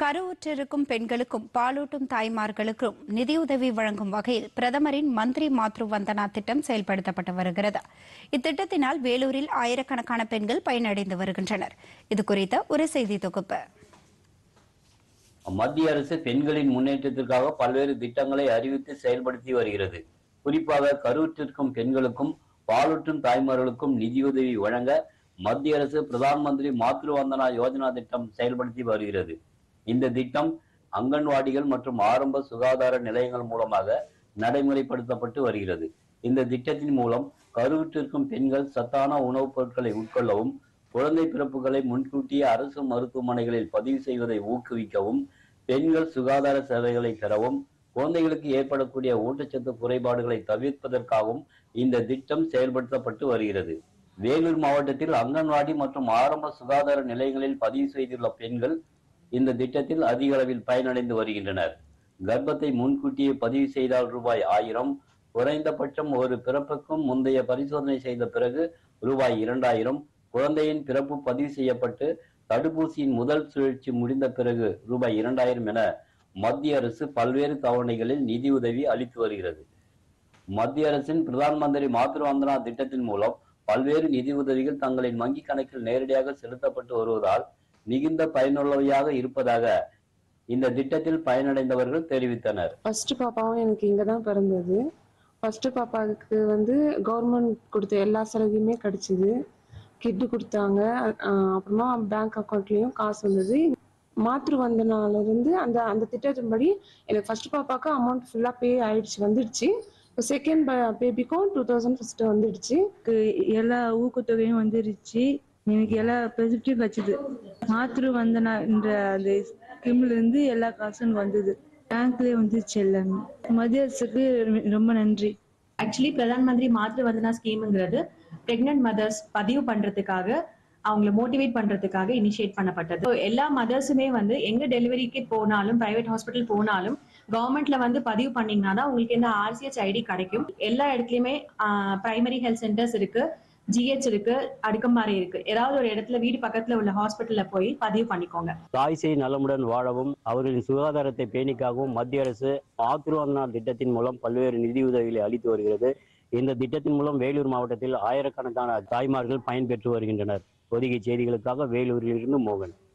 கருவுற்றிருக்கும் பெண்களுக்கும் பாலூட்டும் தாய்மார்களுக்கும் நிதியுதவி வழங்கும் வகையில் பிரதமரின் மந்திரி மாத்ரு வந்தனா திட்டம் செயல்படுத்தப்பட்டு வருகிறது இத்திட்டத்தினால் வேலூரில் ஆயிரக்கணக்கான பெண்கள் பயனடைந்து வருகின்றனர் இது குறித்த ஒரு செய்தி தொகுப்பு மத்திய அரசு பெண்களின் முன்னேற்றத்திற்காக பல்வேறு திட்டங்களை அறிவித்து செயல்படுத்தி வருகிறது குறிப்பாக கருவுற்றிருக்கும் பெண்களுக்கும் பாலூட்டும் தாய்மார்களுக்கும் நிதியுதவி வழங்க மத்திய அரசு பிரதான் மந்திரி மாத்ரு வந்தனா யோஜனா திட்டம் செயல்படுத்தி வருகிறது இந்த திட்டம் அங்கன்வாடிகள் மற்றும் ஆரம்ப சுகாதார நிலையங்கள் மூலமாக நடைமுறைப்படுத்தப்பட்டு வருகிறது இந்த திட்டத்தின் மூலம் கருவுற்றிருக்கும் பெண்கள் சத்தான உணவுப் பொருட்களை உட்கொள்ளவும் குழந்தை பிறப்புகளை முன்கூட்டியே அரசு மருத்துவமனைகளில் பதிவு செய்வதை ஊக்குவிக்கவும் பெண்கள் சுகாதார சேவைகளை பெறவும் குழந்தைகளுக்கு ஏற்படக்கூடிய ஊட்டச்சத்து குறைபாடுகளை தவிர்ப்பதற்காகவும் இந்த திட்டம் செயல்படுத்தப்பட்டு வருகிறது வேலூர் மாவட்டத்தில் அங்கன்வாடி மற்றும் ஆரம்ப சுகாதார நிலையங்களில் பதிவு செய்துள்ள பெண்கள் இந்த திட்டத்தில் அதிக அளவில் பயனடைந்து வருகின்றனர் கர்ப்பத்தை முன்கூட்டியே பதிவு செய்தால் ரூபாய் ஆயிரம் குறைந்தபட்சம் ஒரு பிறப்புக்கும் முந்தைய பரிசோதனை செய்த பிறகு ரூபாய் இரண்டாயிரம் குழந்தையின் பிறப்பு பதிவு செய்யப்பட்டு தடுப்பூசியின் முதல் சுழற்சி முடிந்த பிறகு ரூபாய் இரண்டாயிரம் என மத்திய அரசு பல்வேறு தவணைகளில் நிதியுதவி அளித்து வருகிறது மத்திய அரசின் பிரதான் மந்திரி மாத்ரு வந்தனா திட்டத்தின் மூலம் பல்வேறு நிதி உதவிகள் தங்களின் வங்கி கணக்கில் நேரடியாக செலுத்தப்பட்டு வருவதால் மிகுந்த பயனுள்ளவையாக இருப்பதாக இந்த திட்டத்தில் பயனடைந்தவர்கள் தெரிவித்தனர் ஃபர்ஸ்ட் பாப்பாவும் எனக்கு இங்கே தான் பிறந்தது ஃபர்ஸ்ட் பாப்பாவுக்கு வந்து கவர்மெண்ட் கொடுத்த எல்லா சலுகையுமே கிடைச்சிது கிட்டு கொடுத்தாங்க அஹ் அப்புறமா பேங்க் அக்கௌண்ட்லேயும் காசு வந்தது மாற்று வந்தனால இருந்து அந்த அந்த திட்டத்தின்படி எனக்கு ஃபர்ஸ்ட் பாப்பாவுக்கு அமௌண்ட் ஃபுல்லாக பே ஆயிடுச்சு வந்துடுச்சு இப்போ செகண்ட் பேபிக்கும் டூ தௌசண்ட் ஃபஸ்ட்டு வந்துடுச்சு எனக்கு எல்லா ஊக்கத்தொகையும் வந்துருச்சு எனக்கு எல்லா பெசிலிட்டியும் கிடைச்சது மாத்திரு வந்தனான்ற அந்த ஸ்கீம்ல இருந்து எல்லா காசும் எனக்கு வந்தது பேங்க்லயே வந்துருச்சு எல்லாமே மத்திய அரசுக்கு ரொம்ப நன்றி ஆக்சுவலி பிரதான் மந்திரி மாத்ரு வந்தனா ஸ்கீம்ங்கிறது பிரெக்னென்ட் மதர்ஸ் பதிவு பண்றதுக்காக அவங்கள மோட்டிவேட் பண்றதுக்காக இனிஷியேட் பண்ணப்பட்டது So, எல்லா மதர்ஸுமே வந்து எங்க டெலிவரிக்கு போனாலும் பிரைவேட் ஹாஸ்பிட்டல் போனாலும் கவர்மெண்ட்ல வந்து பதிவு பண்ணீங்கன்னா தான் உங்களுக்கு இந்த ஆர்சிஎச் ஐடி கிடைக்கும் எல்லா இடத்துலயுமே பிரைமரி ஹெல்த் சென்டர்ஸ் இருக்கு ஜிஹெச் இருக்கு அடுக்கமாரி இருக்கு ஏதாவது ஒரு இடத்துல வீடு பக்கத்துல உள்ள ஹாஸ்பிட்டல்ல போய் பதிவு பண்ணிக்கோங்க தாய் சேய் நலமுடன் வாழவும் அவர்களின் சுகாதாரத்தை பேணிக்காகவும் மத்திய அரசு ஆத்ருவந்தனா திட்டத்தின் மூலம் பல்வேறு நிதியுதவிகளை அளித்து வருகிறது இந்த திட்டத்தின் மூலம் வேலூர் மாவட்டத்தில் ஆயிரக்கணக்கான தாய்மார்கள் பயன்பெற்று வருகின்றனர் பொதிகை செய்திகளுக்காக வேலூரில் இருந்து மோகன்